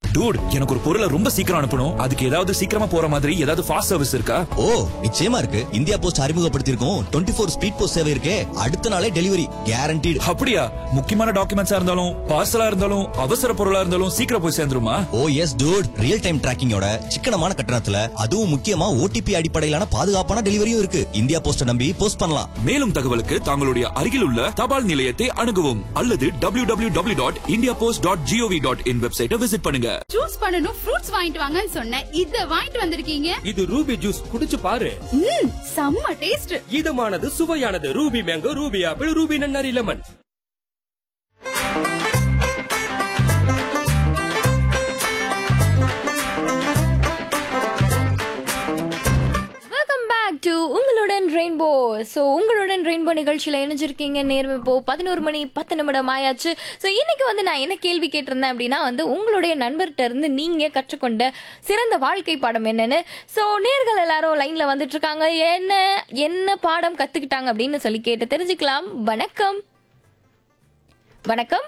Dude எனக்கு ஒரு பொருளை ரொம்ப சீக்கிரம் அனுப்பணும் அதுக்கு ஏதாவது சீக்கிரமா போற மாதிரி ஏதாவது ஃபாஸ்ட் சர்வீஸ் இருக்கா ஓ நிச்சயமா இருக்கு இந்தியா போஸ்ட் அறிமுகப்படுத்தியிருக்கோம் டுவெண்ட்டி ஃபோர் ஸ்பீட் போஸ்ட் சேவை இருக்கே அடுத்த நாளே டெலிவரி கேரண்டீடு அப்படியா முக்கியமான டாக்குமெண்ட்ஸா இருந்தாலும் பார்சலா இருந்தாலும் அவசர பொருளா இருந்தாலும் சீக்கிரம் போய் சேர்ந்துருமா oh yes dude real time டிராக்கிங்கோட சிக்கனமான கட்டணத்துல அதுவும் முக்கியமா ஓடிபி அடிப்படையிலான பாதுகாப்பான டெலிவரியும் இருக்கு இந்தியா போஸ்ட நம்பி போஸ்ட் பண்ணலாம் மேலும் தகவலுக்கு தங்களுடைய அருகில் உள்ள தபால் நிலையத்தை அணுகவும் அல்லது W W W dot India post dot GOV dot in வெப்சைட்டை விசிட் பண்ணுங்க ஜூஸ் பண்ணனும் ஃப்ரூட்ஸ் வாங்கிட்டு வாங்கன்னு சொன்னேன் இத வாங்கிட்டு வந்திருக்கீங்க இது ரூபி ஜூஸ் குடிச்சு பாரு ம் செம்ம டேஸ்ட் இதமானது சுவையானது Ruby mango Ruby apple Ruby நன்னாரி லெமன் வெல்கம் பேக் டு உங்களுடன் ரெயின்போ ஸோ உங்களுடன் ரெயின்போ நிகழ்ச்சியில் இணைஞ்சிருக்கீங்க நேரம் இப்போ பதினோரு மணி பத்து நிமிடம் ஆயாச்சு ஸோ இன்னைக்கு வந்து நான் என்ன கேள்வி கேட்டிருந்தேன் அப்படின்னா வந்து உங்களுடைய நண்பர்கிட்ட இருந்து நீங்க கற்றுக்கொண்ட சிறந்த வாழ்க்கை பாடம் என்னன்னு ஸோ நேர்கள் எல்லாரும் லைன்ல வந்துட்டு இருக்காங்க என்ன என்ன பாடம் கத்துக்கிட்டாங்க அப்படின்னு சொல்லி கேட்டு தெரிஞ்சுக்கலாம் வணக்கம் வணக்கம்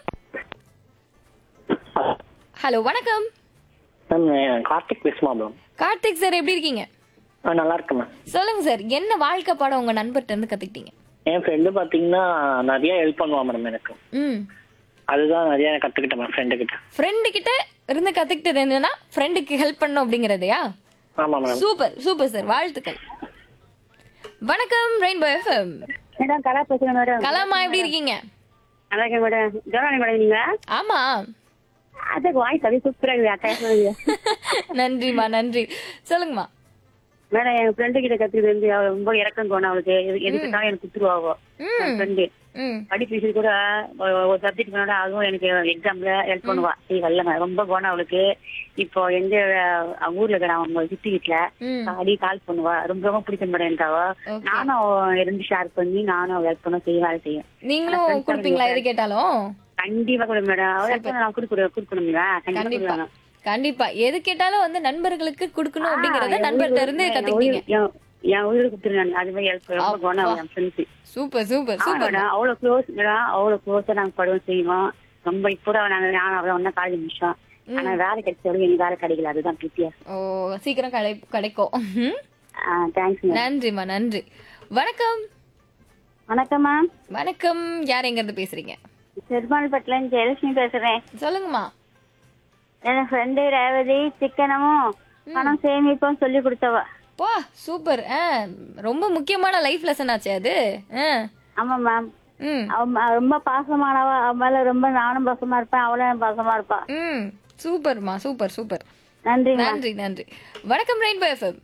ஹலோ வணக்கம் மேம் கார்த்திக் பேசுமா மேம் கார்த்திக் சார் எப்படி இருக்கீங்க ஆ நல்லா இருக்கேன் மேம் சொல்லுங்க சார் என்ன வாழ்க்கை பாடம் உங்க நண்பர்கிட்ட இருந்து கத்துக்கிட்டீங்க என் ஃப்ரெண்டு பார்த்தீங்கன்னா நிறைய ஹெல்ப் பண்ணுவான் மேடம் எனக்கு ம் அதுதான் நிறைய நான் கற்றுக்கிட்டேன் மேம் ஃப்ரெண்டு கிட்ட ஃப்ரெண்டு கிட்ட இருந்து கத்துக்கிட்டது என்னன்னா ஃப்ரெண்டுக்கு ஹெல்ப் பண்ணும் அப்படிங்கறதையா ஆமாம் மேடம் சூப்பர் சூப்பர் சார் வாழ்த்துக்கள் வணக்கம் ரெயின்போ எஃப்எம் மேடம் கலா பேசுறேன் மேடம் கலாமா எப்படி இருக்கீங்க நல்லா இருக்கேன் மேடம் ஜோராணி மேடம் நீங்க ஆமா அதுக்கு வாய்ஸ் அப்படியே சூப்பரா இருக்குது அக்கா சொல்லுங்க நன்றிமா நன்றி சொல்லுங்கம்மா மேடம் என் ஃப்ரெண்டு கிட்ட கத்துக்கிறது வந்து அவ ரொம்ப இறக்கம் தோணும் அவளுக்கு எது- எதுக்குனாலும் எனக்கு குத்துருவாவோ என் ஃப்ரெண்டு ம் படிப்பு விஷயம் கூட ஒரு- ஒரு சப்ஜெக்ட் பண்ணோட அதுவும் எனக்கு எக்ஸாம்ல ஹெல்ப் பண்ணுவா சரி வரல ரொம்ப போனா அவளுக்கு இப்போ எங்க அவங்க ஊர்ல இருக்கிற அவங்க சித்தி வீட்டுல ம். அடி கால் பண்ணுவா ரொம்ப ரொம்ப பிடிச்ச மேடம் எனக்கு அவ Okay. நானும் அவ இருந்து ஷேர் பண்ணி நானும் அவ ஹெல்ப் பண்ண செய்ய வேலை செய்யும் நீங்களும் கொடுப்பீங்களா எது கேட்டாலும் கண்டிப்பா கூட மேடம் அவ help பண்ணா நான் கொடுக்கணும் கொடுக்கணுங்களா கண்டிப்பா கண்டிப்பா கொடுக்கணும். கண்டிப்பா எது கேட்டாலும் வந்து நண்பர்களுக்கு கொடுக்கணும் அப்படிங்கறத என் நண்பர்கிட்ட உயிர் இருந்து என் கத்துக்கிட்டீங்க உயிர் என் என் உயிருக்கு கொடுத்துருங்க அது மாதிரி help ரொம்ப குணம் அவன் என் friends. சூப்பர் சூப்பர் ஆமா சூப்பர் மேடம் அவ்வளவு க்ளோஸ் மேடம் அவ்வளவு க்ளோஸா நாங்க படுவோம் செய்வோம் ரொம்ப இப்போ நாங்க நான் அவளை ஒன்னா காலேஜ் முடிச்சோம் ஆனா வேலை கிடைச்ச வரைக்கும் எனக்கு வேலை கிடைக்கல அதுதான் வித்தியாசம் ஓ சீக்கிரம் கடை கிடைக்கும் ம். தேங்க்ஸ் மேம் நன்றிம்மா நன்றி வணக்கம் வணக்கம் மேம் வணக்கம் யார் எங்க இருந்து பேசுறீங்க பெருமாள்பட்டில ஜெயலட்சுமி பேசுறேன் சொல்லுங்கம்மா என் ஃப்ரெண்டு ரேவதி சிக்கனமும் பணம் சேமிப்பும் சொல்லி கொடுத்தவ பா சூப்பர் ஆ ரொம்ப முக்கியமான லைஃப் லெசன் ஆச்சு அது ஆ ஆமா மேம் ம் அவ ம- ரொம்ப பாசமானவ அவ மேல ரொம்ப நானும் பாசமா இருப்பேன் அவளும் பாசமா இருப்பா ம் சூப்பர்மா சூப்பர் சூப்பர் நன்றி மேம் நன்றி நன்றி வணக்கம் ரெயின்போ எஃப்எம்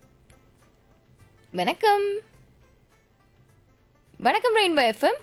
வணக்கம் வணக்கம் ரெயின்போ எஃப்எம்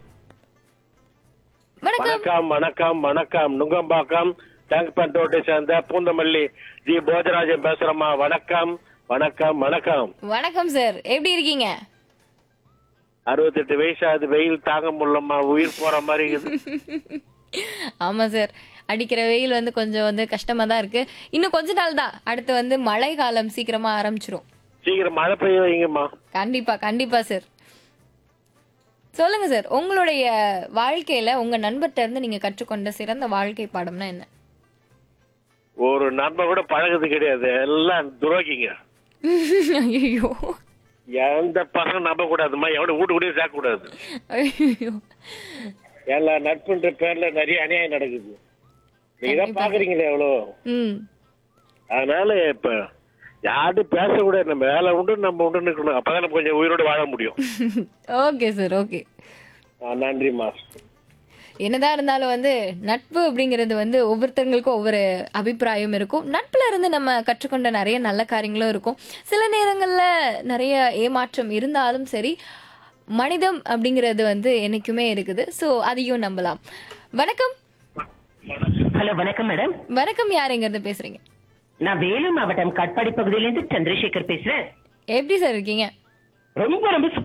வணக்கம் வணக்கம் வணக்கம் வணக்கம் நுங்கம்பாக்கம் டேங்க்பேன் ரோட்டை சேர்ந்த பூந்தமல்லி ஜி போஜராஜன் பேசுறேம்மா வணக்கம் வணக்கம் வணக்கம் வணக்கம் சார் எப்படி இருக்கீங்க அறுபத்தெட்டு வயசாகுது வெயில் தாங்க முடியலம்மா உயிர் போற மாதிரி இருக்குது ஆமா சார் அடிக்கிற வெயில் வந்து கொஞ்சம் வந்து கஷ்டமா தான் இருக்கு இன்னும் கொஞ்ச நாள் தான் அடுத்து வந்து மழை காலம் சீக்கிரமா ஆரம்பிச்சிரும் சீக்கிரம் மழை பெய்ய வைங்கம்மா கண்டிப்பா கண்டிப்பா சார் சொல்லுங்க சார் உங்களுடைய வாழ்க்கையில உங்க நண்பர்கிட்ட இருந்து நீங்க கற்றுக்கொண்ட சிறந்த வாழ்க்கை பாடம்னா என்ன ஒரு நண்பன் கூட பழகுது கிடையாது எல்லாம் துரோகிங்க ஐயோ எந்த பசங்க நம்ப கூடாதுமா எவனை வீட்டு கூட சேர்க்க கூடாது ஐயோ எல்லா நட்புன்ற பேர்ல நிறைய அநியாயம் நடக்குது நீங்க தான் பாக்குறீங்களே எவ்வளோ ம் அதனால இப்ப யாரும் பேசக்கூடாது நம்ம வேலை உண்டு நம்ம உண்டு நிக்கணும் அப்பதான் நம்ம கொஞ்சம் உயிரோட வாழ முடியும் ஓகே சார் ஓகே ஆ, நன்றிம்மா என்னதான் இருந்தாலும் வந்து நட்பு அப்படிங்கிறது வந்து ஒவ்வொருத்தவங்களுக்கும் ஒவ்வொரு அபிப்பிராயம் இருக்கும் நட்புல இருந்து நம்ம கற்றுக்கொண்ட நிறைய நல்ல காரியங்களும் இருக்கும் சில நேரங்கள்ல நிறைய ஏமாற்றம் இருந்தாலும் சரி மனிதம் அப்படிங்கிறது வந்து என்னைக்குமே இருக்குது ஸோ அதையும் நம்பலாம் வணக்கம் ஹலோ வணக்கம் மேடம் வணக்கம் யார் எங்க இருந்து பேசுறீங்க நான் வேலூர் மாவட்டம் காட்பாடி பகுதியிலிருந்து சந்திரசேகர் பேசுறேன் எப்படி சார் இருக்கீங்க ரொம்ப ரொம்ப